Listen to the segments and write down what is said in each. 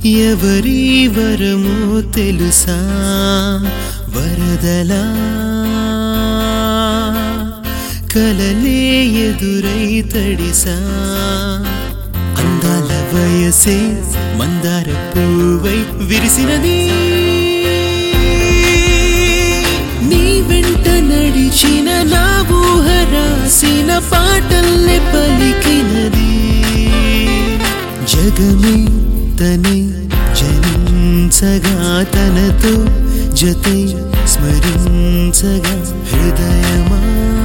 ఎవరి వరమో తెలుసా వరదలా కలలే ఎదురై తడిసా అందాల వయసే మందార పూవై విరిసినది నీ వెంట నడిచిన నా ఊహ రాసిన పాటల్లే పలికినది జగమే తనే జనించగా తనతో జతే స్మరించగా హృదయమా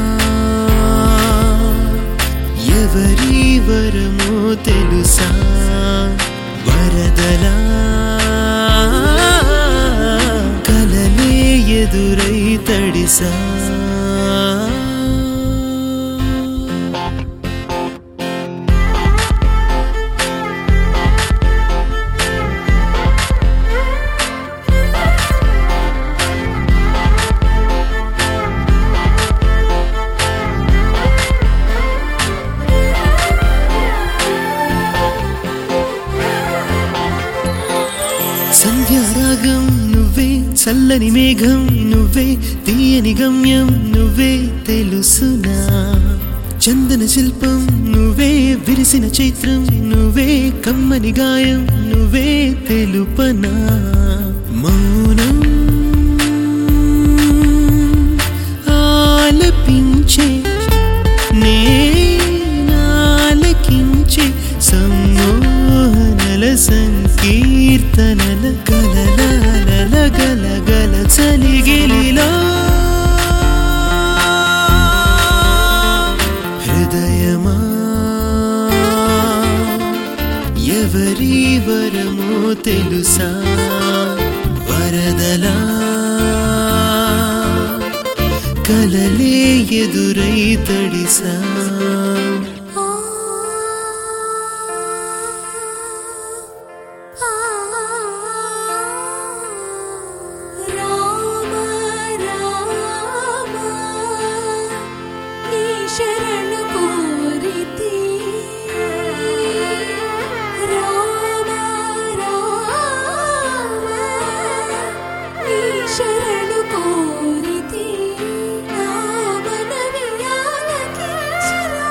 ఎవరి వరమో తెలుసా వరదలా కలలే ఎదురై తడిసా సంధ్యారాగం నువ్వే చల్లని మేఘం నువ్వే తీయని గమ్యం నువ్వే తెలుసునా చందన శిల్పం నువ్వే విరిసిన చైత్రం నువ్వే కమ్మని గాయం నువ్వే తెలుపనా మౌనం ఆలపించే నేనాలకించే సమ్మోహనల సంకీర్తనల కలల గల గల చలిగిలిలో హృదయమా ఎవరి వరమో తెలుసా వరదలా కలలే ఎదురై తడిసా రామ రామ నీ శరణు కోరితి రామ రామ నీ శరణు కోరితి నా మనవి ఆలకించరా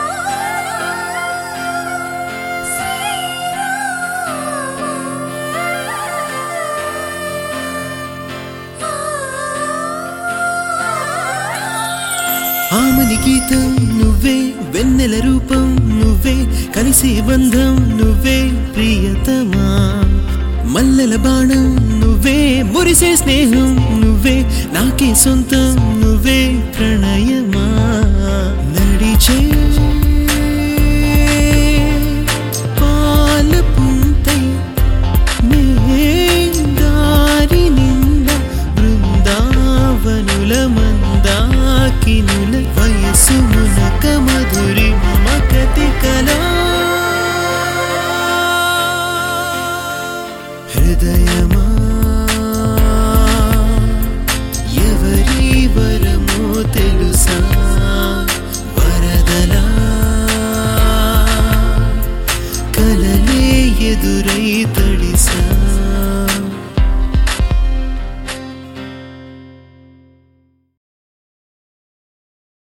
ఆమని గీతం నువ్వే వెన్నెల రూపం నువ్వే కలిసే బంధం నువ్వే ప్రియతమా మల్లెల బాణం నువ్వే మురిసే స్నేహం నువ్వే నాకే సొంతం నువ్వే ప్రణయమా నడిచే పాల పుంతై నే దారి నిండా బృందావనుల మందాకినుల వయసు మునక మధురి మమకతి కలా హృదయమా ఎవరి వరమో తెలుసా వరదలా కలలే ఎదురై తడిసా